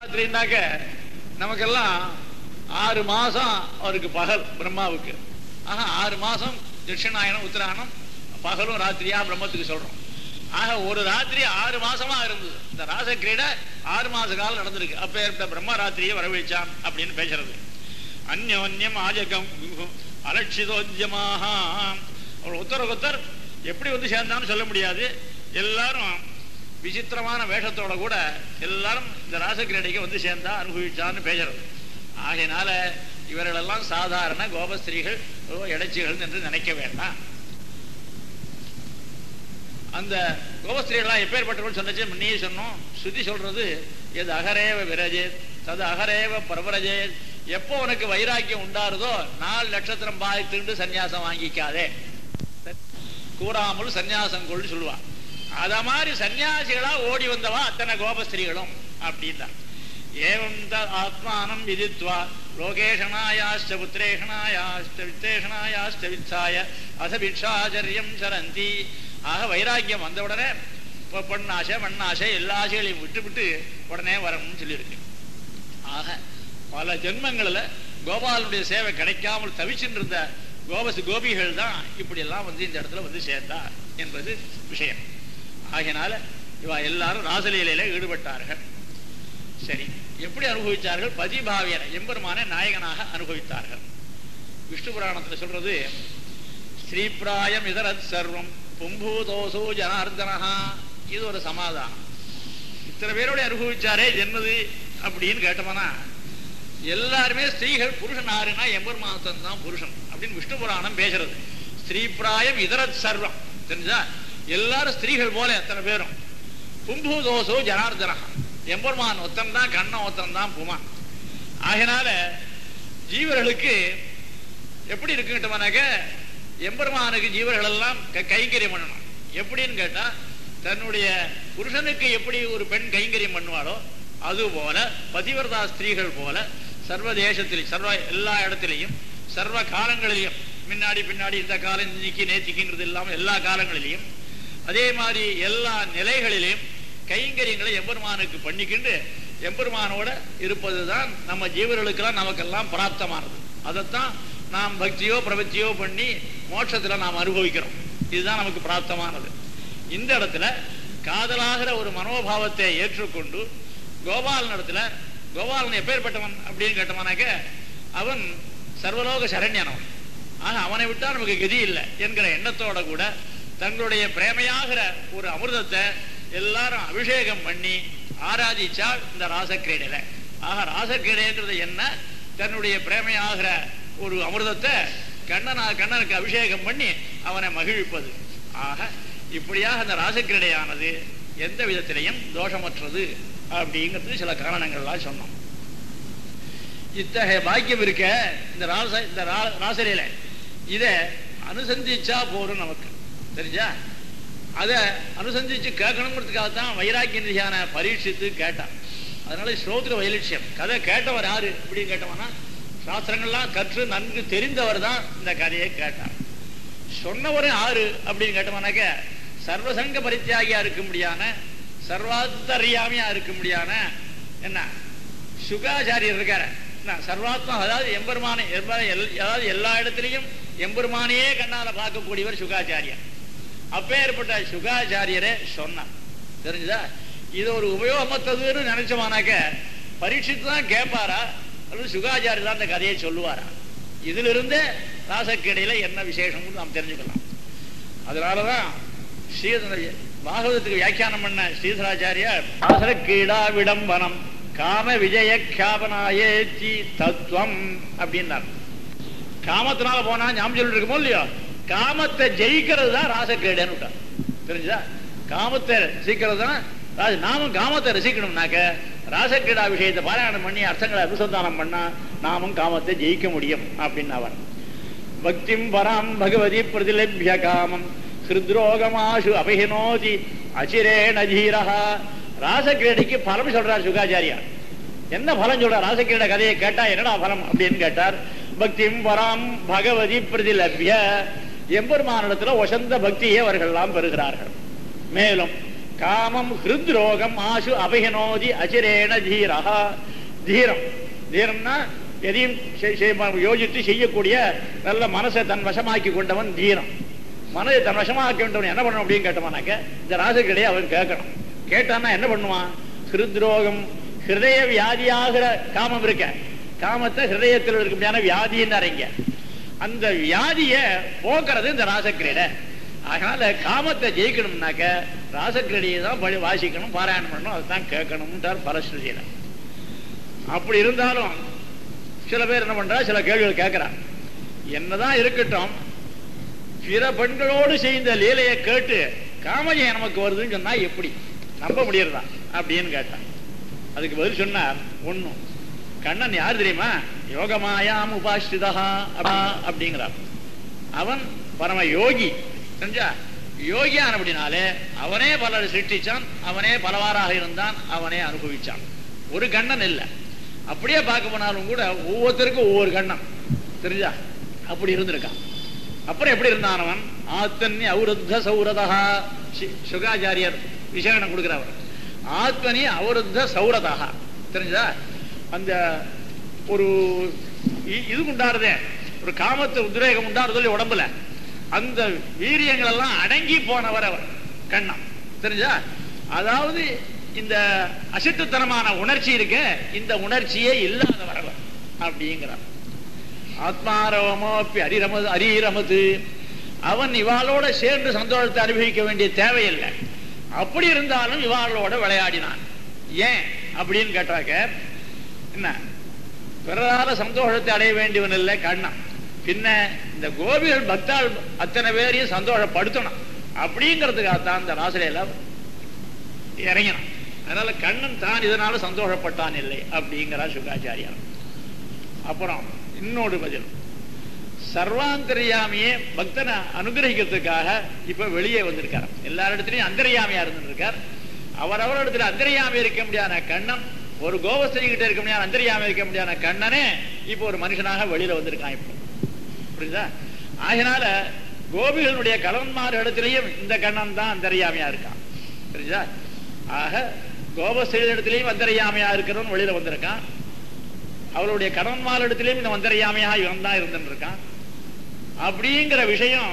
ராத்திரினாக்க நமக்கெல்லாம் ஆறு மாசம் அவருக்கு பகல் பிரம்மாவுக்கு ஆக ஆறு மாசம் தட்சிணாயனம் உத்தராயணம் பகலும் ராத்திரியா பிரம்மத்துக்கு சொல்றோம் ஆக ஒரு ராத்திரி ஆறு மாசமா இருந்தது இந்த ராசக்கிரீடை ஆறு மாச காலம் நடந்திருக்கு அப்ப ஏற்பட்ட பிரம்ம ராத்திரியை வரவழைச்சான் அப்படின்னு பேசுறது அந்யோன்யம் ஆஜகம் அலட்சிதோத்தியமாக அவர் ஒத்தர் எப்படி வந்து சேர்ந்தான்னு சொல்ல முடியாது எல்லாரும் விசித்திரமான வேஷத்தோட கூட எல்லாரும் இந்த ராசக்கிரீடைக்கு வந்து சேர்ந்தா அனுபவிச்சான்னு பேசுறது ஆகையினால இவர்களெல்லாம் சாதாரண கோபஸ்திரீகள் ஓ, இடைச்சிகள் என்று நினைக்க வேண்டாம் அந்த கோபஸ்திரீகளாம் எப்பேற்பட்டவர்கள் சொன்னச்சு முன்னையே சொன்னோம் சுத்தி சொல்றது எது அகரேவ விரஜே தது அகரேவ பிரபரஜே எப்போ உனக்கு வைராக்கியம் உண்டாருதோ நாலு நட்சத்திரம் பாய்த்துண்டு சன்னியாசம் வாங்கிக்காதே கூறாமல் சன்னியாசம் கொள்ளு சொல்லுவா அத மாதிரி சன்னியாசிகளா ஓடி வந்தவா அத்தனை கோபஸ்திரீகளும் அப்படின்னா ஏவம் த ஆத்மானம் விதித்வா லோகேஷனாயாஷ்ட புத்திரேஷனாயாஷ்ட வித்தேஷனாயாஷ்ட வித்தாய அசபிக்ஷாச்சரியம் சரந்தி ஆக வைராக்கியம் வந்த உடனே இப்போ பெண்ணாசை மண்ணாசை எல்லா ஆசைகளையும் விட்டு விட்டு உடனே வரணும்னு சொல்லியிருக்கு ஆக பல ஜென்மங்களில் கோபாலனுடைய சேவை கிடைக்காமல் தவிச்சுட்டு இருந்த கோபஸ் கோபிகள் தான் இப்படி எல்லாம் வந்து இந்த இடத்துல வந்து சேர்ந்தா என்பது விஷயம் ஆகையினால இவ எல்லாரும் ராசலீலையில ஈடுபட்டார்கள் சரி எப்படி அனுபவித்தார்கள் பதிபாவியனை எம்பெருமான நாயகனாக அனுபவித்தார்கள் விஷ்ணு புராணத்துல சொல்றது ஸ்ரீபிராயம் இதரத் சர்வம் பும்பூதோசோ ஜனார்தனஹா இது ஒரு சமாதானம் இத்தனை பேரோட அனுபவிச்சாரே என்னது அப்படின்னு கேட்டோம்னா எல்லாருமே ஸ்திரீகள் புருஷன் ஆறுனா எம்பெருமானத்தன் தான் புருஷன் அப்படின்னு விஷ்ணு புராணம் பேசுறது ஸ்ரீபிராயம் இதரத் சர்வம் தெரிஞ்சா எல்லாரும் ஸ்திரீகள் போல எத்தனை பேரும் பும்பூதோசோ ஜனார்தனஹா எம்பெருமான் ஒத்தன் தான் கண்ணன் ஒத்தன் தான் புமான் ஆகினால ஜீவர்களுக்கு எப்படி இருக்குட்டோம்னாக்க எம்பெருமானுக்கு ஜீவர்கள் எல்லாம் க- கைங்கரியம் பண்ணணும் எப்படின்னு கேட்டா தன்னுடைய புருஷனுக்கு எப்படி ஒரு பெண் கைங்கரியம் பண்ணுவாளோ அது போல பதிவர்தா ஸ்திரீகள் போல சர்வ தேசத்திலும் சர்வ எல்லா இடத்திலையும் சர்வ காலங்களிலையும் முன்னாடி பின்னாடி இந்த காலம் இன்னைக்கு நேத்திக்குங்கிறது இல்லாம எல்லா காலங்களிலையும் அதே மாதிரி எல்லா நிலைகளிலையும் கைங்கரியங்களை எம்பெருமானுக்கு பண்ணிக்கிண்டு எம்பெருமானோட இருப்பதுதான் நம்ம ஜீவர்களுக்கெல்லாம் நமக்கெல்லாம் பிராப்தமானது அதைத்தான் நாம் பக்தியோ பிரபத்தியோ பண்ணி மோட்சத்துல நாம் அனுபவிக்கிறோம் இதுதான் நமக்கு பிராப்தமானது இந்த இடத்துல காதலாகிற ஒரு மனோபாவத்தை ஏற்றுக்கொண்டு கோபாலன் இடத்துல கோபாலன் எப்பேற்பட்டவன் அப்படின்னு கேட்டவனாக்க அவன் சர்வலோக சரண்யனவன் ஆக அவனை விட்டா நமக்கு கதி இல்லை என்கிற எண்ணத்தோட கூட தங்களுடைய பிரேமையாகிற ஒரு அமிர்தத்தை எல்லாரும் அபிஷேகம் பண்ணி ஆராதிச்சால் இந்த ராசக்கிரீடையில ஆக ராசக்கிரீடைன்றது என்ன தன்னுடைய பிரேமையாகிற ஒரு அமிர்தத்தை கண்ணனா கண்ணனுக்கு அபிஷேகம் பண்ணி அவனை மகிழ்விப்பது ஆக இப்படியாக அந்த ராசக்கிரீடையானது எந்த விதத்திலையும் தோஷமற்றது அப்படிங்கிறது சில காரணங்கள்லாம் சொன்னோம் இத்தகைய பாக்கியம் இருக்க இந்த ராச இந்த ரா- ராசலையில இத அனுசந்திச்சா போரும் நமக்கு தெரிஞ்சா அதை அனுசந்திச்சு கேட்கணுங்கிறதுக்காக தான் வைராக்கிய நிதியான பரீட்சித்து கேட்டான் அதனால ஸ்ரோத்திர வைலட்சியம் கதை கேட்டவர் யாரு அப்படின்னு கேட்டவனா சாஸ்திரங்கள்லாம் கற்று நன்கு தெரிந்தவர் தான் இந்த கதையை கேட்டார் சொன்னவரும் யாரு அப்படின்னு கேட்டோம்னாக்க சர்வசங்க பரித்தியாகியா இருக்க முடியான சர்வாத்தரியாமையா இருக்க முடியான என்ன சுகாச்சாரியர் இருக்காரு என்ன சர்வாத்மா அதாவது எம்பெருமானை எம்பெரு- எல்- அதாவது எல்லா இடத்துலையும் எம்பெருமானையே கண்ணால பார்க்கக்கூடியவர் சுகாச்சாரியர் அப்பேற்பட்ட சுகாச்சாரியரே சொன்னார் தெரிஞ்சுதா இது ஒரு உபயோகமத்ததுன்னு நினைச்சோமானாக்க பரீட்சித்து தான் கேட்பாரா அல்லது சுகாச்சாரியர் தான் இந்த கதையை சொல்லுவாரா இதுல இருந்தே ராசக்கிடையில என்ன விசேஷம்னு நாம் தெரிஞ்சுக்கலாம் அதனாலதான் ஸ்ரீதர பாகவதத்துக்கு வியாக்கியானம் பண்ண ஸ்ரீதராச்சாரியார் ராசக்கீடா விடம்பனம் காம விஜய கியாபனாயேச்சி தத்துவம் அப்படின்னார் காமத்தினால போனா ஞாபகம் சொல்லிட்டு இருக்குமோ இல்லையோ காமத்தை ஜெயிக்கிறது தான் ராசக்கேடுன்னு விட்டார் தெரிஞ்சுதா காமத்தை ரசிக்கிறது தான் ராஜ- நாமும் காமத்தை ரசிக்கணும்னாக்க ராசக்கீடா விஷயத்தை பாராயணம் பண்ணி அர்த்தங்களை அனுசந்தானம் பண்ணா நாமும் காமத்தை ஜெயிக்க முடியும் அப்படின்னு அவர் பக்திம் பராம் பகவதி பிரதிலபிய காமம் ஹிருத்ரோகமாசு அபகினோதி அச்சிரேண தீரஹா ராசக்கிரீடைக்கு பலம் சொல்றார் சுகாச்சாரியார் என்ன பலம் சொல்றார் ராசக்கிரீட கதையை கேட்டா என்னடா பலம் அப்படின்னு கேட்டார் பக்திம் பராம் பகவதி பிரதிலபிய எம்பெருமானிடத்துல ஒசந்த பக்தியை அவர்கள் எல்லாம் பெறுகிறார்கள் மேலும் காமம் ஹிருத்ரோகம் ஆசு அபகினோதி அச்சிரேண தீரஹா தீரம் தீரம்னா எதையும் செய்- செய்- யோசித்து செய்யக்கூடிய நல்ல மனசை தன் வசமாக்கி கொண்டவன் தீரம் மனதை தன் வசமாக்கி கொண்டவன் என்ன பண்ணணும் அப்படின்னு கேட்டவனாக்க இந்த ராசக்கிடையே அவன் கேட்கணும் கேட்டான்னா என்ன பண்ணுவான் ஹிருத்ரோகம் ஹிருதய வியாதியாகிற காமம் இருக்க காமத்தை ஹிருதயத்தில் இருக்க வியாதின்னு அறிங்க அந்த வியாதிய போக்குறது இந்த ராசக்கிரீடை அதனால காமத்தை ஜெயிக்கணும்னாக்க ராசக்கிரடியை தான் படி வாசிக்கணும் பாராயணம் பண்ணணும் அதுதான் கேட்கணும்ன்றார் பலஸ்ருதியில அப்படி இருந்தாலும் சில பேர் என்ன பண்றா சில கேள்விகள் கேட்கிறா என்னதான் இருக்கட்டும் பிற பெண்களோடு செய்த லீலையை கேட்டு காமஜயம் நமக்கு வருதுன்னு சொன்னா எப்படி நம்ப முடியறதா அப்படின்னு கேட்டான் அதுக்கு பதில் சொன்னார் ஒண்ணும் கண்ணன் யார் தெரியுமா யோகமாயாம் உபாஸ்திதா அப்படிங்கிறார் அவன் பரம யோகி தெரிஞ்சா யோகியானபடினாலே அவனே பலரை சிருஷ்டிச்சான் அவனே பலவாறாக இருந்தான் அவனே அனுபவிச்சான் ஒரு கண்ணன் இல்லை அப்படியே பார்க்க போனாலும் கூட ஒவ்வொருத்தருக்கும் ஒவ்வொரு கண்ணன் தெரிஞ்சா அப்படி இருந்திருக்கான் அப்புறம் எப்படி இருந்தான் அவன் ஆத்தன்னி அவருத்த சௌரதா சி- சுகாச்சாரியர் விசேஷனம் கொடுக்கிறவர் ஆத்மனி அவருத்த சௌரதா தெரிஞ்சா அந்த ஒரு இ- இது உண்டாருதே ஒரு காமத்து உத்ரேகம் உண்டாருதல் உடம்புல அந்த வீரியங்கள் எல்லாம் அடங்கி போனவர் அவர் கண்ணம் தெரிஞ்சா அதாவது இந்த அசிட்டுத்தனமான உணர்ச்சி இருக்க இந்த உணர்ச்சியே இல்லாதவர் அவர் அப்படிங்கிறார் ஆத்மாரவமோப்பி அரிரமது அரிரமது அவன் இவாளோட சேர்ந்து சந்தோஷத்தை அனுபவிக்க வேண்டிய தேவையில்லை அப்படி இருந்தாலும் இவாளோட விளையாடினான் ஏன் அப்படின்னு கேட்டாக்க என்ன பிறரால சந்தோஷத்தை அடைய வேண்டியவன் இல்லை கண்ணன் பின்ன இந்த கோபிகள் பக்தாள் அத்தனை பேரையும் சந்தோஷப்படுத்தணும் அப்படிங்கிறதுக்காகத்தான் இந்த ராசிலையில இறங்கினான் அதனால கண்ணன் தான் இதனால சந்தோஷப்பட்டான் இல்லை அப்படிங்கிறார் சுகாச்சாரியார் அப்புறம் இன்னொரு பதில் சர்வாந்தரியாமியே பக்தனை அனுகிரகிக்கிறதுக்காக இப்ப வெளியே வந்திருக்கார் எல்லாரிடத்திலையும் அந்தரியாமியா இருந்திருக்கார் அவரவர் இடத்துல அந்தரியாமி இருக்க முடியாத கண்ணன் ஒரு கோவஸ்திரி கிட்ட இருக்க முடியாத அந்தரியாமி இருக்க முடியாத கண்ணனே இப்போ ஒரு மனுஷனாக வெளியில வந்திருக்கான் இப்போ புரியுதா ஆகினால கோபிகளுடைய கலவன்மார் இடத்திலையும் இந்த கண்ணன் தான் அந்தரியாமையா இருக்கான் புரியுதா ஆக கோபஸ்திரி இடத்திலையும் அந்தரியாமையா இருக்கிறவன் வெளியில வந்திருக்கான் அவளுடைய கணவன்மார் இடத்திலையும் இந்த வந்தரையாமையா இவன் தான் இருந்துட்டு இருக்கான் அப்படிங்கிற விஷயம்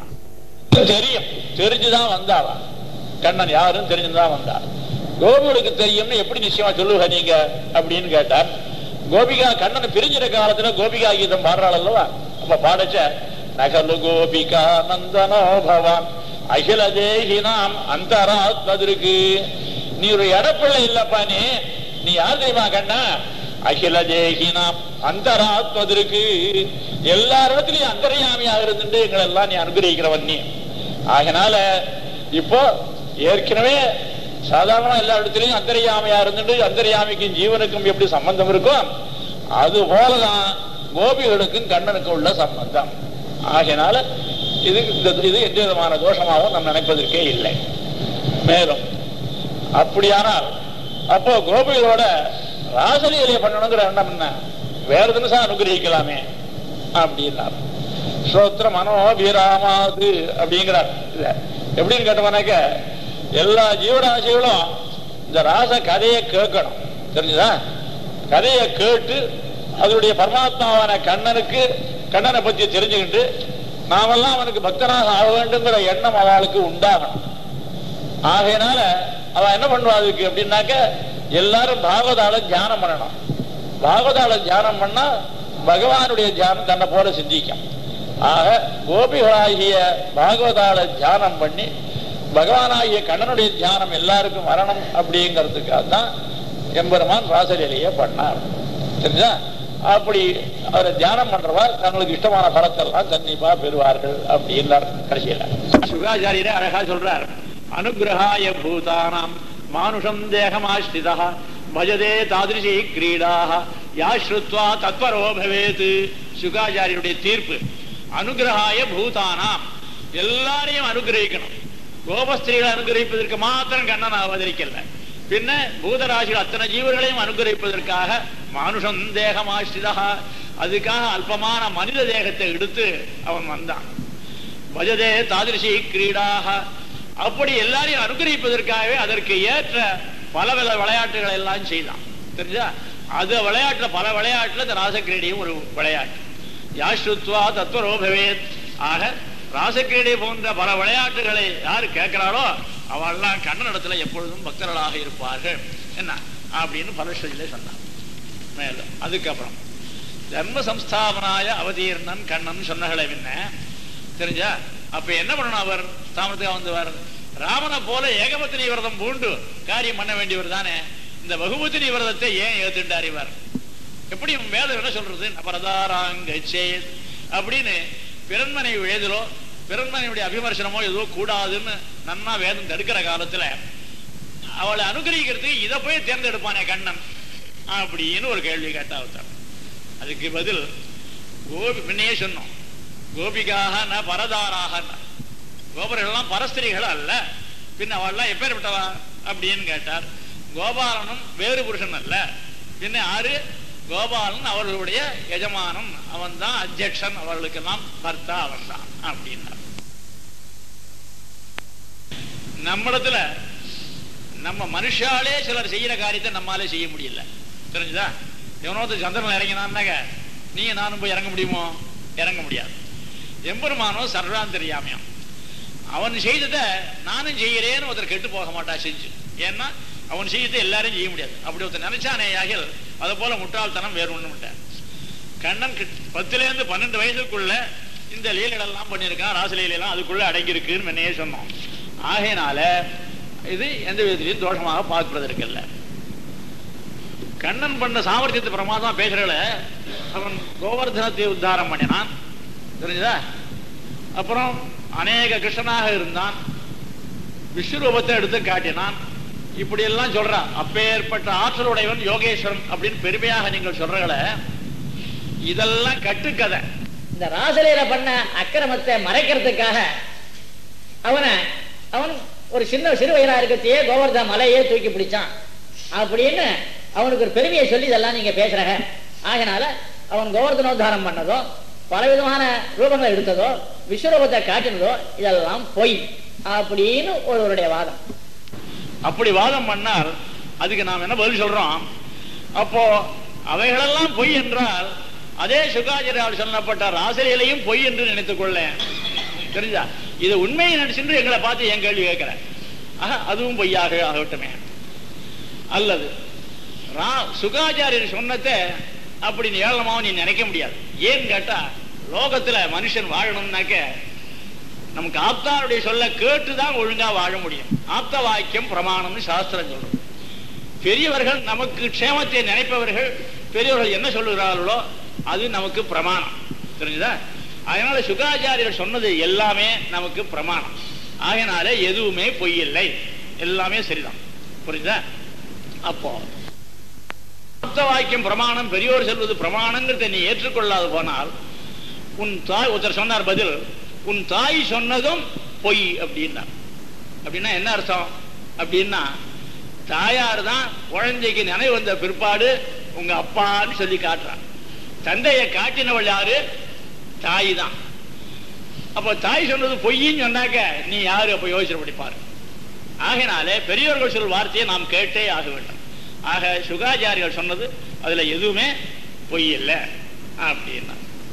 தெரியும் தெரிஞ்சுதான் வந்தாவா கண்ணன் யாரும் தெரிஞ்சுதான் வந்தா கோபிகளுக்கு தெரியும்னு எப்படி நிச்சயமா சொல்லுவ நீங்க அப்படின்னு கேட்டார் கோபிகா கண்ணனை பிரிஞ்சிற காலத்துல கோபிகா கீதம் பாடுறாள் அல்லவா அப்ப பாடச்ச நகலு கோபிகா நந்தனோ பவான் அகில தேகினாம் அந்தராத்மதிருக்கு நீ ஒரு இடப்பிள்ளை இல்லப்பா நீ நீ யார் தெரியுமா கண்ணா அகில தேகினாம் அந்தராத்மதிருக்கு எல்லா இடத்துலயும் அந்தரியாமியாக இருந்துட்டு எங்களை எல்லாம் நீ அனுகிரகிக்கிறவன் நீ ஆகினால இப்போ ஏற்கனவே சாதாரண எல்லா இடத்துலயும் அந்தரியாமையா இருந்துட்டு அந்தரியாமிக்கும் ஜீவனுக்கும் எப்படி சம்பந்தம் இருக்கும் அது போலதான் கோபிகளுக்கும் கண்ணனுக்கும் உள்ள சம்பந்தம் ஆகையினால இது இந்த இது எந்த விதமான தோஷமாகவும் நாம் நினைப்பதற்கே இல்லை மேலும் அப்படியானால் அப்போ கோபிகளோட ராசலீலையை பண்ணணுங்கிற எண்ணம் என்ன வேற தினசா அனுகிரகிக்கலாமே அப்படின்னார் ஸ்ரோத்திர மனோபிராமாது அப்படிங்கிறார் இல்ல எப்படின்னு கேட்டவனாக்க எல்லா ஜீவராசிகளும் இந்த ராச கதையை கேட்கணும் தெரிஞ்சுதா கதையை கேட்டு அதனுடைய பரமாத்மாவான கண்ணனுக்கு கண்ணனை பத்தி தெரிஞ்சுக்கிட்டு நாமெல்லாம் அவனுக்கு பக்தனாக ஆக வேண்டுங்கிற எண்ணம் அவளுக்கு உண்டாகணும் ஆகையினால அவ என்ன பண்ணுவா அதுக்கு அப்படின்னாக்க எல்லாரும் பாகவதால தியானம் பண்ணணும் பாகவதால தியானம் பண்ணா பகவானுடைய தியானம் தன்னை போல சிந்திக்கும் ஆக கோபிகளாகிய பாகவதால தியானம் பண்ணி பகவானாகிய கண்ணனுடைய தியானம் எல்லாருக்கும் வரணும் அப்படிங்கிறதுக்காக தான் எம்பெருமான் ராசலீலையை பண்ணார் தெரிஞ்சா அப்படி அவரை தியானம் பண்றவா தங்களுக்கு இஷ்டமான பலத்தெல்லாம் கண்டிப்பா பெறுவார்கள் அப்படின்னார் கடைசியில சுகாச்சாரியரே அழகா சொல்றார் அனுகிரகாய பூதானாம் மானுஷம் தேகமாஸ்ரிதா பஜதே தாதிருஷி கிரீடாக யா ஸ்ருத்வா தத்வரோ பவேத் சுகாச்சாரியருடைய தீர்ப்பு அனுகிரகாய பூதானாம் எல்லாரையும் அனுகிரகிக்கணும் கோபஸ்திரீகளை அனுகிரகிப்பதற்கு மாத்திரம் கண்ணன் அவதரிக்கல பின்ன பூதராசிகள் அத்தனை ஜீவர்களையும் அனுகிரகிப்பதற்காக மானுஷம் தேகமாஸ்ரிதா அதுக்காக அல்பமான மனித தேகத்தை எடுத்து அவன் வந்தான் பஜதே தாதிருஷி கிரீடாக அப்படி எல்லாரையும் அனுகிரகிப்பதற்காகவே அதற்கு ஏற்ற பல பல விளையாட்டுகளை எல்லாம் செய்தான் தெரிஞ்சா அது விளையாட்டுல பல விளையாட்டுல இந்த ராசக்கிரீடியும் ஒரு விளையாட்டு யாஸ்ருத்வா தத்துவரோபவேத் ஆக ராசக்கிரீடை போன்ற பல விளையாட்டுகளை யாரு கேட்கிறாளோ அவெல்லாம் கண்ணனிடத்துல எப்பொழுதும் பக்தர்களாக இருப்பார்கள் என்ன அப்படின்னு பலஸ்வதியிலே சொன்னான் மேல அதுக்கப்புறம் தர்ம சம்ஸ்தாபனாய அவதீர்ணன் கண்ணன் சொன்னகளை என்ன தெரிஞ்சா அப்ப என்ன பண்ணணும் அவர் தாமரத்துக்காக வந்தவர் ராமனை போல ஏகபத்தினி விரதம் பூண்டு காரியம் பண்ண வேண்டியவர் தானே இந்த பகுபத்தினி விரதத்தை ஏன் ஏத்துட்டார் இவர் எப்படி வேதம் என்ன சொல்றது நபரதாராங்க சேத் அப்படின்னு பிறன்மனை எழுதலோ பிறன்மனையுடைய அபிமர்சனமோ ஏதோ கூடாதுன்னு நன்னா வேதம் தடுக்கிற காலத்துல அவளை அனுகிரகிக்கிறதுக்கு இதை போய் தேர்ந்தெடுப்பானே கண்ணன் அப்படின்னு ஒரு கேள்வி கேட்டா ஒருத்தர் அதுக்கு பதில் கோபி முன்னையே சொன்னோம் கோபிகாக ந பரதாராக கோபர்கள்லாம் பரஸ்திரிகள் அல்ல பின் அவள்லாம் எப்பேற்பட்டவா அப்படின்னு கேட்டார் கோபாலனும் வேறு புருஷன் அல்ல பின்ன ஆறு கோபாலன் அவர்களுடைய எஜமானன் அவன் தான் அத்தியக்ஷன் அவர்களுக்கெல்லாம் பர்த்தா அவன் தான் அப்படின்னார் நம்மிடத்துல நம்ம மனுஷாலே சிலர் செய்யற காரியத்தை நம்மாலே செய்ய முடியல தெரிஞ்சுதா எவனோத்து சந்திரன் இறங்கினான்னாங்க நீங்க நானும் போய் இறங்க முடியுமோ இறங்க முடியாது எம்பெருமானோ சர்வாந்தரியாமியம் அவன் செய்ததை நானும் செய்கிறேன்னு ஒருத்தர் கெட்டு போக மாட்டா செஞ்சு ஏன்னா அவன் செய்ததை எல்லாரும் செய்ய முடியாது அப்படி ஒருத்தர் நினைச்சானே ஆகில் அதை போல முட்டாள்தனம் வேறு ஒண்ணும் இல்லை கண்ணன் கிட்- பத்துல இருந்து பன்னெண்டு வயசுக்குள்ள இந்த லீலைகள் எல்லாம் பண்ணியிருக்கான் ராசலீலையெல்லாம் அதுக்குள்ள அடங்கி இருக்குன்னு முன்னையே சொன்னோம் ஆகையினால இது எந்த விதத்திலையும் தோஷமாக பார்ப்பதற்கு இல்லை கண்ணன் பண்ண சாமர்த்தியத்தை பிரமாதமா பேசுறல அவன் கோவர்தனத்தை உத்தாரம் பண்ணினான் தெரிஞ்சதா அப்புறம் அநேக கிருஷ்ணனாக இருந்தான் விஸ்வரூபத்தை எடுத்து காட்டினான் இப்படி எல்லாம் சொல்றான் அப்பேற்பட்ட ஆற்றல் உடையவன் யோகேஸ்வரன் அப்படின்னு பெருமையாக நீங்கள் சொல்றீங்கள இதெல்லாம் கட்டுக்கதை இந்த ராசலீல பண்ண அக்கிரமத்தை மறைக்கிறதுக்காக அவனை அவன் ஒரு சின்ன சிறு வயலா இருக்கத்தையே கோவர்தன மலையே தூக்கி பிடிச்சான் அப்படின்னு அவனுக்கு ஒரு பெருமையை சொல்லி இதெல்லாம் நீங்க பேசுறாங்க ஆகினால அவன் கோவர்தனோத்தாரம் பண்ணதோ பலவிதமான ரூபங்களை எடுத்ததோ விஸ்வரூபத்தை காட்டினதோ இதெல்லாம் பொய் அப்படின்னு ஒருவருடைய வாதம் அப்படி வாதம் பண்ணால் அதுக்கு நாம் என்ன பதில் சொல்றோம் அப்போ அவைகளெல்லாம் பொய் என்றால் அதே சுகாச்சாரியால் சொல்லப்பட்ட ராசலையிலையும் பொய் என்று நினைத்துக் கொள்ள தெரிஞ்சா இது உண்மையை நினைச்சுட்டு எங்களை பார்த்து என் கேள்வி கேட்கிற ஆக அதுவும் பொய்யாக ஆகட்டுமே அல்லது ரா சுகாச்சாரியர் சொன்னதை அப்படி ஏளனமாவும் நீ நினைக்க முடியாது ஏன்னு கேட்டா லோகத்துல மனுஷன் வாழணும்னாக்க நமக்கு ஆப்தாருடைய சொல்ல கேட்டுதான் ஒழுங்கா வாழ முடியும் ஆப்த வாக்கியம் பிரமாணம்னு சாஸ்திரம் சொல்றது பெரியவர்கள் நமக்கு க்ஷேமத்தை நினைப்பவர்கள் பெரியவர்கள் என்ன சொல்லுகிறார்களோ அது நமக்கு பிரமாணம் தெரிஞ்சுதா அதனால சுகாச்சாரியர் சொன்னது எல்லாமே நமக்கு பிரமாணம் ஆகையினால எதுவுமே பொய் இல்லை எல்லாமே சரிதான் புரியுதா அப்போ ஆப்த வாக்கியம் பிரமாணம் பெரியோர் சொல்வது பிரமாணங்கிறத நீ ஏற்றுக்கொள்ளாது போனால் உன் தாய் ஒருத்தர் சொன்னார் பதில் உன் தாய் சொன்னதும் பொய் அப்படின்னா அப்படின்னா என்ன அர்த்தம் அப்படின்னா தாயார் தான் குழந்தைக்கு நினைவு வந்த பிற்பாடு உங்க அப்பான்னு சொல்லி காட்டுறான் தந்தையை காட்டினவள் யாரு தாய் தான் அப்போ தாய் சொன்னது பொய்ன்னு சொன்னாக்க நீ யாரு அப்ப யோசிச்சு பாரு ஆகினாலே பெரியவர்கள் சொல் வார்த்தையை நாம் கேட்டே ஆக வேண்டும் ஆக சுகாச்சாரிகள் சொன்னது அதுல எதுவுமே பொய் இல்லை அப்படின்னா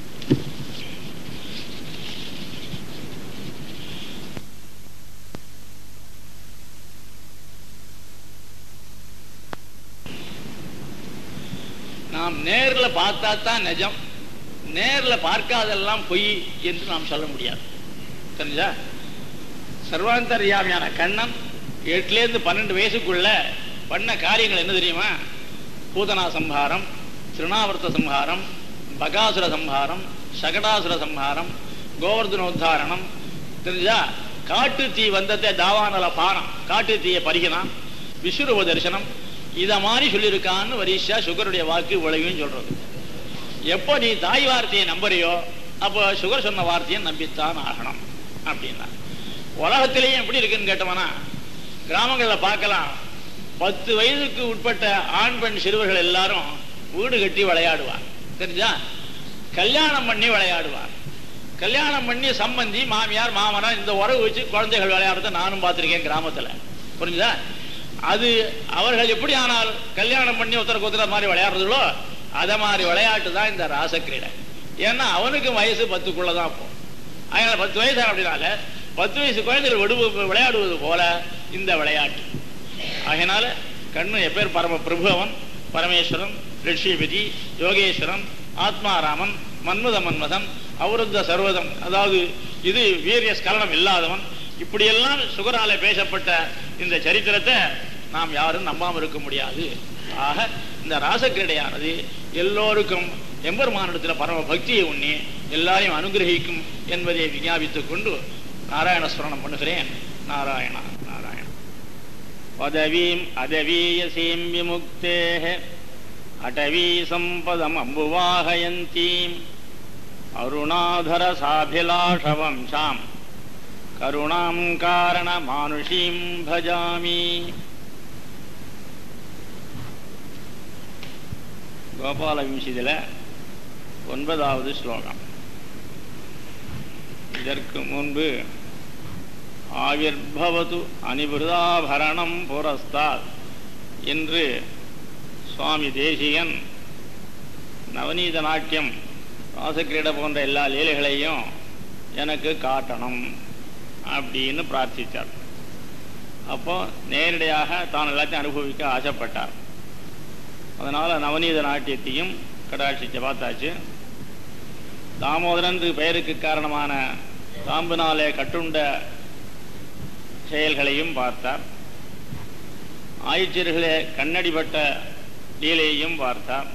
நாம் நேர்ல பார்த்தா தான் நிஜம் நேர்ல பார்க்காதெல்லாம் பொய் என்று நாம் சொல்ல முடியாது தெரிஞ்சா சர்வாந்தர்யாமியான கண்ணன் எட்டுல இருந்து பன்னெண்டு வயசுக்குள்ள பண்ண காரியங்கள் என்ன தெரியுமா பூதனா சம்ஹாரம் திருணாவர்த்த சம்ஹாரம் பகாசுர சம்ஹாரம் சகடாசுர சம்ஹாரம் கோவர்தனோத்தாரணம் தெரிஞ்சா காட்டு தீ வந்தத்தை தாவானல பானம் காட்டு தீயை பறிக்கலாம் விஸ்வரூப தரிசனம் இத மாதிரி சொல்லியிருக்கான்னு வரிசா சுகருடைய வாக்கு விளைவும் சொல்றது எப்போ நீ தாய் வார்த்தையை நம்புறியோ அப்போ சுகர் சொன்ன வார்த்தையை நம்பித்தான் ஆகணும் அப்படின்னா உலகத்திலேயும் எப்படி இருக்குன்னு கேட்டோம்னா கிராமங்களில் பார்க்கலாம் பத்து வயதுக்கு உட்பட்ட ஆண் பெண் சிறுவர்கள் எல்லாரும் வீடு கட்டி விளையாடுவார் தெரிஞ்சா கல்யாணம் பண்ணி விளையாடுவார் கல்யாணம் பண்ணி சம்பந்தி மாமியார் மாமனார் இந்த உறவு வச்சு குழந்தைகள் விளையாடுறத நானும் பார்த்திருக்கேன் கிராமத்துல புரிஞ்சுதா அது அவர்கள் எப்படி ஆனால் கல்யாணம் பண்ணி ஒருத்தருக்கு ஒருத்தர் மாதிரி விளையாடுறதுகளோ அத மாதிரி விளையாட்டு தான் இந்த ராசக்கிரீடை ஏன்னா அவனுக்கு வயசு பத்துக்குள்ளதான் இப்போ அதனால பத்து வயசு அப்படினால பத்து வயசு குழந்தைகள் விடு விளையாடுவது போல இந்த விளையாட்டு ஆகையினால கண்ணு எப்பேர் பரம பிரபுவன் பரமேஸ்வரன் ரிஷிபதி யோகேஸ்வரன் ஆத்மாராமன் மன்மத மன்மதன் அவருத்த சர்வதம் அதாவது இது வீரிய ஸ்கலனம் இல்லாதவன் இப்படியெல்லாம் சுகரால பேசப்பட்ட இந்த சரித்திரத்தை நாம் யாரும் நம்பாம இருக்க முடியாது ஆக இந்த ராசக்கிரீடையானது எல்லோருக்கும் எம்பெருமானிடத்தில் பரம பக்தியை உண்ணி எல்லாரையும் அனுகிரகிக்கும் என்பதை விஞ்ஞாபித்துக் கொண்டு நாராயண ஸ்மரணம் பண்ணுகிறேன் நாராயணா நாராயண பதவீம் அதவீயசீம் விமுக்தேः அடவீ சம்பதம் அம்புவாகயந்தீம் அருணாதரசாபிலாஷவம்சாம் கருணாம் காரண மானுஷீம் பஜாமி கோபால விம்சிதில ஒன்பதாவது ஸ்லோகம் இதற்கு முன்பு ஆவிர்பவது அனிபிருதாபரணம் புரஸ்தாத் என்று சுவாமி தேசிகன் நவநீத நாட்டியம் ராசக்கிரீட போன்ற எல்லா லீலைகளையும் எனக்கு காட்டணும் அப்படின்னு பிரார்த்தித்தார் அப்போ நேரடியாக தான் எல்லாத்தையும் அனுபவிக்க ஆசைப்பட்டார் அதனால நவநீத நாட்டியத்தையும் கடாட்சிச்சு பார்த்தாச்சு தாமோதரன் பெயருக்கு காரணமான தாம்பினாலே கட்டுண்ட செயல்களையும் பார்த்தார் ஆயிச்சர்களே கண்ணடிப்பட்ட லீலையையும் பார்த்தார்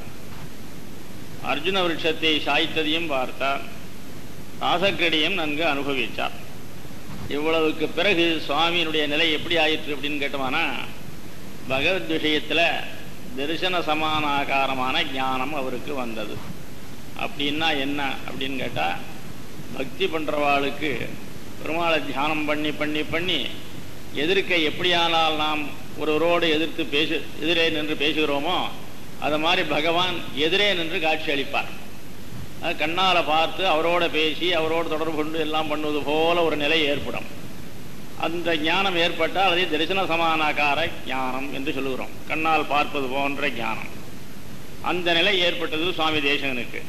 அர்ஜுன விருட்சத்தை சாய்த்ததையும் பார்த்தார் ராசக்கிரடியும் நன்கு அனுபவித்தார் இவ்வளவுக்கு பிறகு சுவாமியினுடைய நிலை எப்படி ஆயிற்று அப்படின்னு கேட்டோம்னா பகவத் விஷயத்துல தரிசன சமானாகாரமான ஞானம் அவருக்கு வந்தது அப்படின்னா என்ன அப்படின்னு கேட்டா பக்தி பண்றவாளுக்கு பெருமாளை தியானம் பண்ணி பண்ணி பண்ணி எதிர்க்க எப்படியானால் நாம் ஒருவரோடு எதிர்த்து பேசு எதிரே நின்று பேசுகிறோமோ அது மாதிரி பகவான் எதிரே நின்று காட்சி அளிப்பார் அது கண்ணால பார்த்து அவரோட பேசி அவரோடு தொடர்பு கொண்டு எல்லாம் பண்ணுவது போல ஒரு நிலை ஏற்படும் அந்த ஞானம் ஏற்பட்டால் அதை தரிசன சமானாகார ஞானம் என்று சொல்லுகிறோம் கண்ணால் பார்ப்பது போன்ற ஞானம் அந்த நிலை ஏற்பட்டது சுவாமி தேசகனுக்கு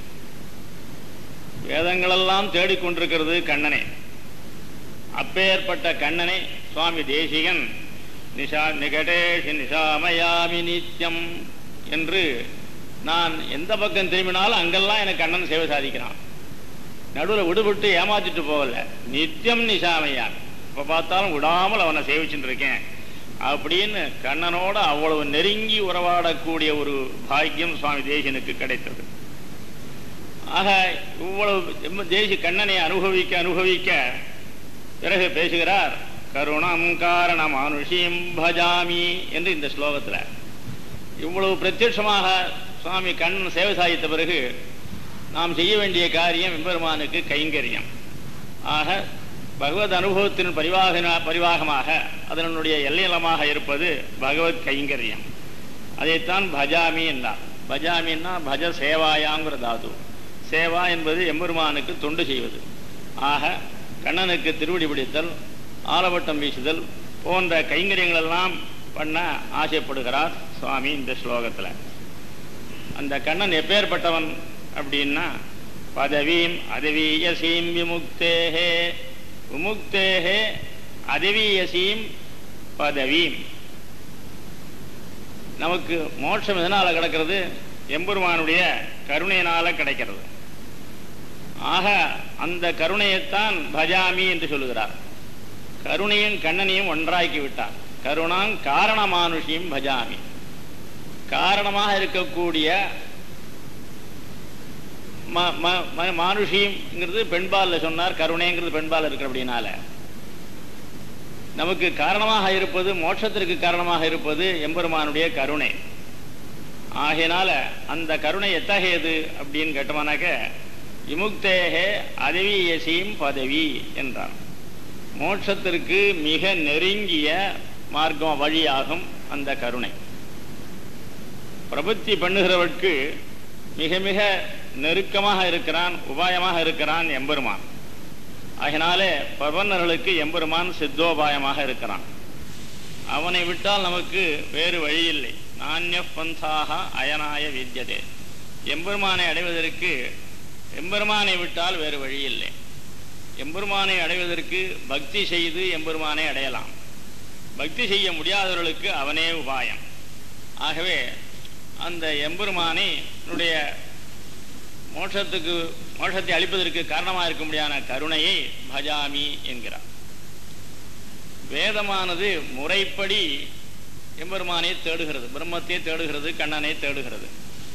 வேதங்களெல்லாம் தேடிக்கொண்டிருக்கிறது கண்ணனே அப்பேற்பட்ட கண்ணனை சுவாமி தேசிகன் நிஷா நிகடேஷி நிஷாமயாமி நித்யம் என்று நான் எந்த பக்கம் திரும்பினாலும் அங்கெல்லாம் எனக்கு கண்ணன் சேவை சாதிக்கிறான் நடுவில் விடுபட்டு ஏமாத்திட்டு போகல நித்தியம் நிஷாமையான் இப்போ பார்த்தாலும் விடாமல் அவனை சேவிச்சுட்டு இருக்கேன் அப்படின்னு கண்ணனோட அவ்வளவு நெருங்கி உறவாடக்கூடிய ஒரு பாக்கியம் சுவாமி தேசியனுக்கு கிடைத்தது ஆக இவ்வளவு தேசி கண்ணனை அனுபவிக்க அனுபவிக்க பிறகு பேசுகிறார் கருணம் காரண மானுஷீம் பஜாமி என்று இந்த ஸ்லோகத்தில் இவ்வளவு பிரத்யட்சமாக சுவாமி கண்ணன் சேவை சாதித்த பிறகு நாம் செய்ய வேண்டிய காரியம் எம்பெருமானுக்கு கைங்கரியம் ஆக பகவத் அனுபவத்தின் பரிவாக பரிவாகமாக அதனுடைய எல்லைநலமாக இருப்பது பகவத் கைங்கரியம் அதைத்தான் பஜாமி என்றார் பஜாமின்னா பஜ சேவாயாங்கிற தாது சேவா என்பது எம்பெருமானுக்கு தொண்டு செய்வது ஆக கண்ணனுக்கு திருவடி பிடித்தல் ஆலவட்டம் வீசுதல் போன்ற கைங்கரியங்கள் எல்லாம் பண்ண ஆசைப்படுகிறார் சுவாமி இந்த ஸ்லோகத்தில் அந்த கண்ணன் எப்பேற்பட்டவன் அப்படின்னா பதவீம் அதவீயசீம் விமுக்தேகே விமுக்தேகே அதவீயசீம் பதவீம் நமக்கு மோட்சம் எதனால கிடைக்கிறது எம்பெருமானுடைய கருணையினால கிடைக்கிறது ஆக அந்த கருணையைத்தான் பஜாமி என்று சொல்லுகிறார் கருணையும் கண்ணனையும் ஒன்றாக்கி விட்டார் கருணாங் காரணமானுஷியும் பஜாமி காரணமாக இருக்கக்கூடிய மானுஷியம்ங்கிறது பெண்பாலில் சொன்னார் கருணைங்கிறது பெண்பால் இருக்கிற அப்படின்னால நமக்கு காரணமாக இருப்பது மோட்சத்திற்கு காரணமாக இருப்பது எம்பெருமானுடைய கருணை ஆகையினால அந்த கருணை எத்தகையது அப்படின்னு கேட்டோம்னாக்க விமுக்தேகே அதவியசீம் பதவி என்றான் மோட்சத்திற்கு மிக நெருங்கிய மார்க்கம் வழியாகும் அந்த கருணை பிரபத்தி பண்ணுகிறவர்க்கு மிக மிக நெருக்கமாக இருக்கிறான் உபாயமாக இருக்கிறான் எம்பெருமான் அதனாலே பவன்னர்களுக்கு எம்பெருமான் சித்தோபாயமாக இருக்கிறான் அவனை விட்டால் நமக்கு வேறு வழி இல்லை நானிய பந்தாக அயனாய வித்தியதே எம்பெருமானை அடைவதற்கு எம்பெருமானை விட்டால் வேறு வழி இல்லை எம்பெருமானை அடைவதற்கு பக்தி செய்து எம்பெருமானை அடையலாம் பக்தி செய்ய முடியாதவர்களுக்கு அவனே உபாயம் ஆகவே அந்த எம்பெருமானை என்னுடைய மோட்சத்துக்கு மோட்சத்தை அளிப்பதற்கு காரணமாக இருக்க முடியாத கருணையை பஜாமி என்கிறார் வேதமானது முறைப்படி எம்பெருமானை தேடுகிறது பிரம்மத்தை தேடுகிறது கண்ணனை தேடுகிறது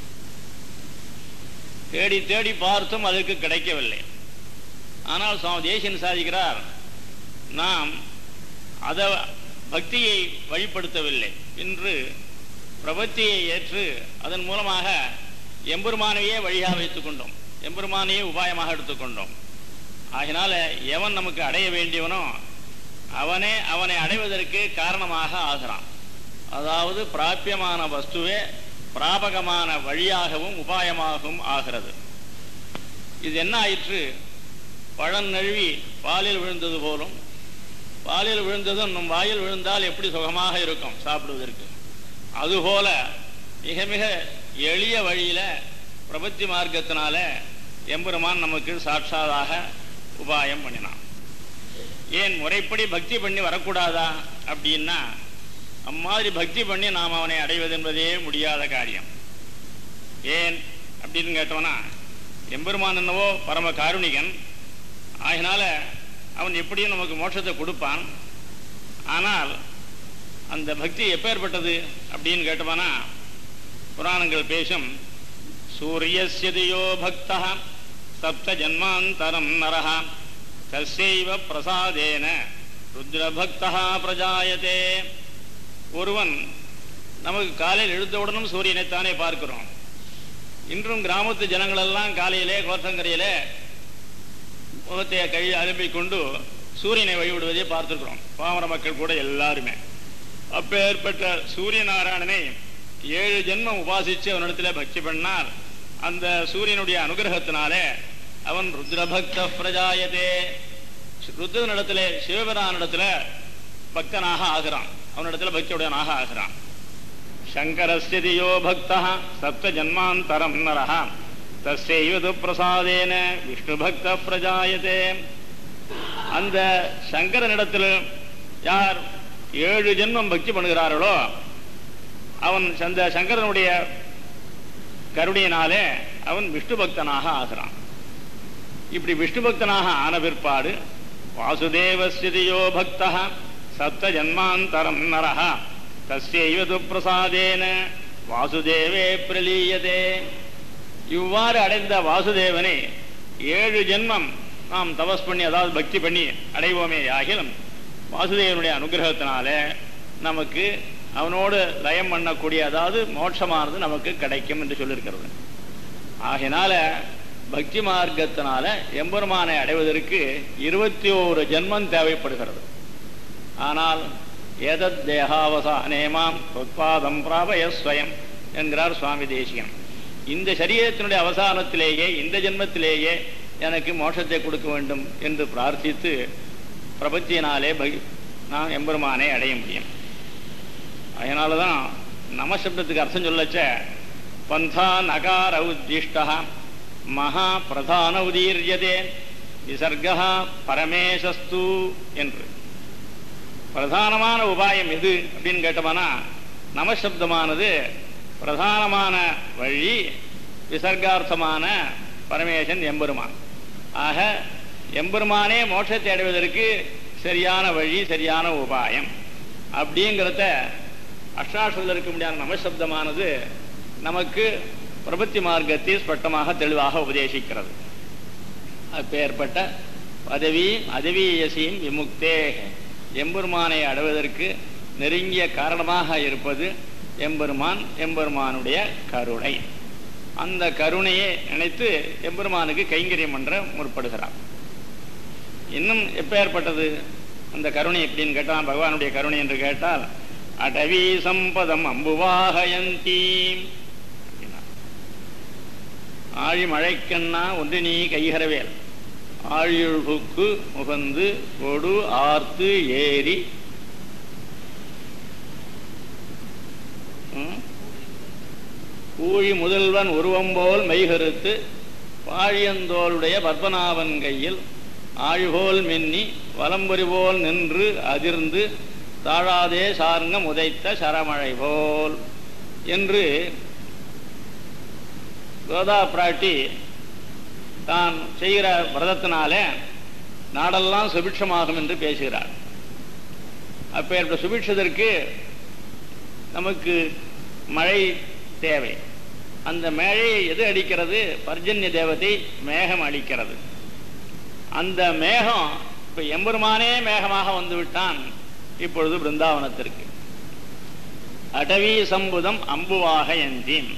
தேடி தேடி பார்த்தும் அதற்கு கிடைக்கவில்லை ஆனால் சுவாமி தேசியன் சாதிக்கிறார் நாம் அத பக்தியை வழிப்படுத்தவில்லை என்று பிரபத்தியை ஏற்று அதன் மூலமாக எம்பெருமானையே வழியாக வைத்துக் கொண்டோம் எம்பெருமானையே உபாயமாக எடுத்துக்கொண்டோம் ஆகினால எவன் நமக்கு அடைய வேண்டியவனோ அவனே அவனை அடைவதற்கு காரணமாக ஆகிறான் அதாவது பிராபியமான வஸ்துவே பிராபகமான வழியாகவும் உபாயமாகவும் ஆகிறது இது என்ன ஆயிற்று பழம் நழுவி பாலில் விழுந்தது போலும் பாலில் விழுந்ததும் நம் வாயில் விழுந்தால் எப்படி சுகமாக இருக்கும் சாப்பிடுவதற்கு அதுபோல மிக மிக எளிய வழியில பிரபத்தி மார்க்கத்தினால எம்பெருமான் நமக்கு சாட்சாதாக உபாயம் பண்ணினான் ஏன் முறைப்படி பக்தி பண்ணி வரக்கூடாதா அப்படின்னா அம்மாதிரி பக்தி பண்ணி நாம் அவனை அடைவது என்பதே முடியாத காரியம் ஏன் அப்படின்னு கேட்டோம்னா எம்பெருமான் என்னவோ பரம காருணிகன் ஆகினால அவன் எப்படியும் நமக்கு மோட்சத்தை கொடுப்பான் ஆனால் அந்த பக்தி எப்பேற்பட்டது அப்படின்னு கேட்டோம்னா புராணங்கள் பேசும் சூரியசியதியோ பக்தா சப்த ஜன்மாந்தரம் நரஹ தஸ்யைவ பிரசாதேன ருத்ரபக்தா பிரஜாயதே ஒருவன் நமக்கு காலையில் எழுந்தவுடனும் சூரியனைத்தானே பார்க்கிறோம் இன்றும் கிராமத்து ஜனங்களெல்லாம் காலையிலே கோத்தங்கரையிலே முகத்தை கழி அனுப்பி கொண்டு சூரியனை வழிவிடுவதை பார்த்துருக்கிறோம் பாமர மக்கள் கூட எல்லாருமே அப்பேற்பட்ட சூரிய நாராயணனை ஏழு ஜென்மம் உபாசிச்சு அவனிடத்துல பக்தி பண்ணால் அந்த சூரியனுடைய அனுகிரகத்தினாலே அவன் ருத்ரபக்த பிரஜாயதே ருத்ரனிடத்துல சிவபிரானிடத்துல பக்தனாக ஆகிறான் அவனிடத்துல பக்தியுடையனாக ஆகிறான் சங்கரஸ்தியோ பக்தா சப்த ஜன்மாந்தரம் நரஹா தஸ்யைவது பிரசாதேன விஷ்ணு பக்த பிரஜாயதே அந்த சங்கரனிடத்தில் யார் ஏழு ஜென்மம் பக்தி பண்ணுகிறார்களோ அவன் அந்த சங்கரனுடைய கருணையினாலே அவன் விஷ்ணு பக்தனாக ஆகிறான் இப்படி விஷ்ணு பக்தனாக ஆன பிற்பாடு வாசுதேவஸ்தியோ பக்தா சப்த ஜன்மாந்தரம் நரஹா தஸ்யைவது பிரசாதேன வாசுதேவே பிரலீயதே இவ்வாறு அடைந்த வாசுதேவனை ஏழு ஜென்மம் நாம் தபஸ் பண்ணி அதாவது பக்தி பண்ணி அடைவோமே ஆகிலும் வாசுதேவனுடைய அனுகிரகத்தினால நமக்கு அவனோடு லயம் பண்ணக்கூடிய அதாவது மோட்சமானது நமக்கு கிடைக்கும் என்று சொல்லியிருக்கிறது ஆகையினால பக்தி மார்க்கத்தினால எம்பெருமானை அடைவதற்கு இருபத்தி ஓரு ஜென்மம் தேவைப்படுகிறது ஆனால் ஏதத் தேகாவசானேமாம் உத்பாதம் பிராபய ஸ்வயம் என்கிறார் சுவாமி தேசியம் இந்த சரீரத்தினுடைய அவசானத்திலேயே இந்த ஜென்மத்திலேயே எனக்கு மோட்சத்தை கொடுக்க வேண்டும் என்று பிரார்த்தித்து பிரபத்தியினாலே பகி நான் எம்பெருமானை அடைய முடியும் அதனால தான் நமசப்தத்துக்கு அர்த்தம் சொல்லச்ச பந்தா நகார உத்திஷ்டா மகா பிரதான உதீரியதே விசர்கா பரமேசஸ்து என்று பிரதானமான உபாயம் எது அப்படின்னு கேட்டோம்னா நமசப்தமானது பிரதானமான வழி விசர்கார்த்தமான பரமேசன் எம்பெருமான் ஆக எம்பெருமானே மோட்சத்தை அடைவதற்கு சரியான வழி சரியான உபாயம் அப்படிங்கிறத அஷ்டாஷ்டில் இருக்க முடியாத நமசப்தமானது நமக்கு பிரபத்தி மார்க்கத்தை ஸ்பஷ்டமாக தெளிவாக உபதேசிக்கிறது அப்பேற்பட்ட பதவி அதவியசியும் விமுக்தே எம்பெருமானை அடைவதற்கு நெருங்கிய காரணமாக இருப்பது எம்பெருமான் எம்பெருமானுடைய கருணை அந்த கருணையை நினைத்து எம்பெருமானுக்கு கைங்கரியம் பண்ற முற்படுகிறார் இன்னும் எப்பேற்பட்டது அந்த கருணை எப்படின்னு கேட்டால் பகவானுடைய கருணை என்று கேட்டால் அடவி சம்பதம் அம்புவாகயந்தி ஆழி மழைக்கண்ணா ஒன்று நீ கைகரவேல் ஆழியுழ்புக்கு முகந்து கொடு ஆர்த்து ஏரி ம்? ஊழி முதல்வன் உருவம்போல் மெய்கருத்து பாழியந்தோளுடைய பத்மநாபன் கையில் ஆழிபோல் மின்னி வலம்புரி போல் நின்று அதிர்ந்து தாழாதே சார்ங்கம் உதைத்த சரமழை போல் என்று கோதா பிராட்டி தான் செய்கிற விரதத்தினாலே நாடெல்லாம் சுபிட்சமாகும் என்று பேசுகிறார் அப்பேற்பட்ட சுபிட்சத்திற்கு நமக்கு மழை தேவை அந்த மழையை எது அடிக்கிறது பர்ஜன்ய தேவதை மேகம் அளிக்கிறது அந்த மேகம் இப்ப எம்பெருமானே மேகமாக வந்து விட்டான் இப்பொழுது பிருந்தாவனத்திற்கு அடவி சம்புதம் அம்புவாக எந்தீன்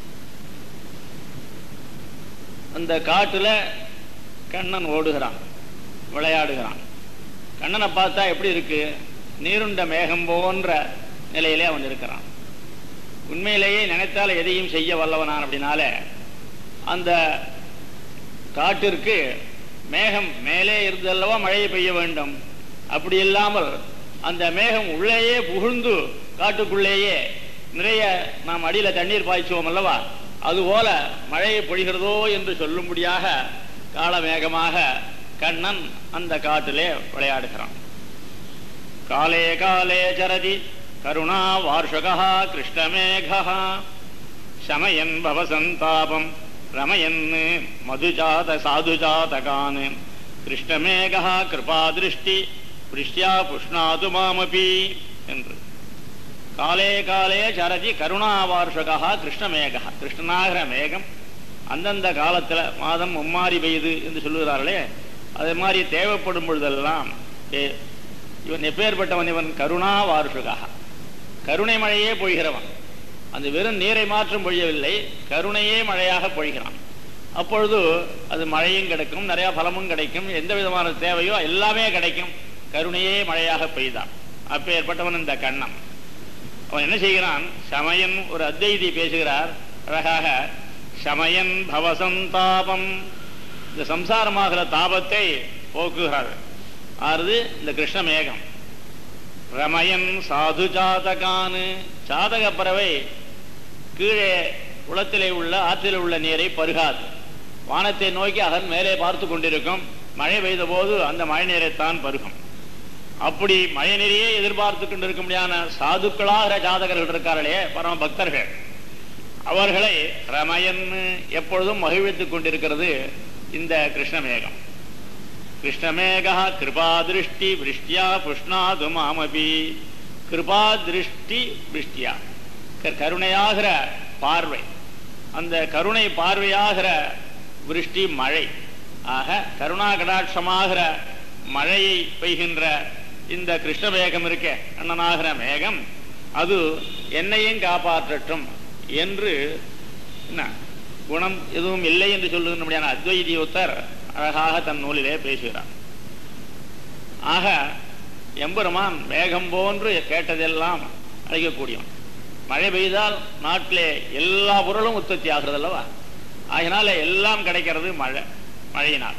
அந்த காட்டுல கண்ணன் ஓடுகிறான் விளையாடுகிறான் கண்ணனை பார்த்தா எப்படி இருக்கு நீருண்ட மேகம் போன்ற நிலையிலே அவன் இருக்கிறான் உண்மையிலேயே நினைத்தால் எதையும் செய்ய வல்லவனான் அப்படின்னால அந்த காட்டிற்கு மேகம் மேலே இருந்தல்லவா மழையை பெய்ய வேண்டும் அப்படி இல்லாமல் அந்த மேகம் உள்ளேயே புகுந்து காட்டுக்குள்ளேயே நிறைய நாம் அடியில தண்ணீர் பாய்ச்சுவோம் அல்லவா அதுபோல மழையை பொழிகிறதோ என்று சொல்லும்படியாக காலமேகமாக கண்ணன் அந்த காட்டிலே விளையாடுகிறான் காலே காலே சரதி கருணா வார்ஷகா கிருஷ்ணமேகா சமயன் பவசந்தாபம் ரமயன் மதுஜாத சாதுஜாதகான் கிருஷ்ணமேகா கிருபா திருஷ்டி பிருஷ்டியா புஷ்ணாது மாமபி என்று காலே காலே சரதி கருணாவார்ஷகா கிருஷ்ணமேகா கிருஷ்ணனாகிற மேகம் அந்தந்த காலத்துல மாதம் மும்மாரி பெய்யுது என்று சொல்லுகிறார்களே அதே மாதிரி தேவைப்படும் பொழுதெல்லாம் ஏ- இவன் எப்பேற்பட்டவன் இவன் கருணா வார்ஷுகா கருணை மழையே பொழிகிறவன் அந்த வெறும் நீரை மாற்றம் பொழியவில்லை கருணையே மழையாக பொழிகிறான் அப்பொழுது அது மழையும் கிடைக்கும் நிறைய பலமும் கிடைக்கும் எந்த விதமான தேவையோ எல்லாமே கிடைக்கும் கருணையே மழையாக பெய்தான் அப்பேற்பட்டவன் இந்த கண்ணன் அவன் என்ன செய்கிறான் சமயன் ஒரு அத்வைதி பேசுகிறார் அழகாக சமயன் பவசந்தாபம் இந்த சம்சாரமாகிற தாபத்தை போக்குகிறார் ஆறுது இந்த கிருஷ்ண மேகம் ரமயன் சாது ஜாதகானு சாதக பறவை கீழே குளத்திலே உள்ள ஆற்றில் உள்ள நீரை பருகாது வானத்தை நோக்கி அதன் மேலே பார்த்து கொண்டிருக்கும் மழை பெய்த போது அந்த மழை நீரைத்தான் பருகும் அப்படி மழை நீரையே எதிர்பார்த்து கொண்டிருக்க முடியாத சாதுக்களாகிற ஜாதகர்கள் இருக்கார்களே பரம பக்தர்கள் அவர்களை ரமயன் எப்பொழுதும் மகிழ்வித்துக் கொண்டிருக்கிறது இந்த கிருஷ்ணமேகம் கிருஷ்ணமேகா கிருபா திருஷ்டி விருஷ்டியா புஷ்ணாது மாமபி கிருபா திருஷ்டி விருஷ்டியா க- கருணையாகிற பார்வை அந்த கருணை பார்வையாகிற விருஷ்டி மழை ஆக கருணா கடாட்சமாகிற மழையை பெய்கின்ற இந்த கிருஷ்ண மேகம் இருக்க அண்ணனாகிற மேகம் அது என்னையும் காப்பாற்றட்டும் என்று என்ன குணம் எதுவும் இல்லை என்று சொல்லுகின்ற அத்வைதியோத்தர் அழகாக தன் நூலிலே பேசுகிறார் ஆக எம்பெருமான் மேகம் போன்று கேட்டதெல்லாம் அழைக்கக்கூடியவன் மழை பெய்தால் நாட்டிலே எல்லா பொருளும் உற்பத்தி ஆகிறது அல்லவா ஆகினால எல்லாம் கிடைக்கிறது மழை மழையினால்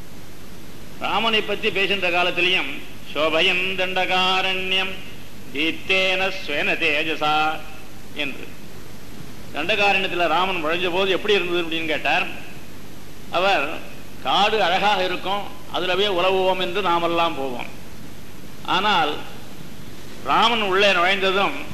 ராமனை பற்றி பேசுகின்ற காலத்திலையும் சோபயன் தண்டகாரண்யம் தீத்தேன ஸ்வேன தேஜசா என்று தண்டகாரண்யத்தில் ராமன் நுழைஞ்ச போது எப்படி இருந்தது அப்படின்னு கேட்டார் அவர் காடு அழகாக இருக்கும் அதுலவே உலவுவோம் என்று நாமெல்லாம் போவோம் ஆனால் ராமன் உள்ளே நுழைந்ததும்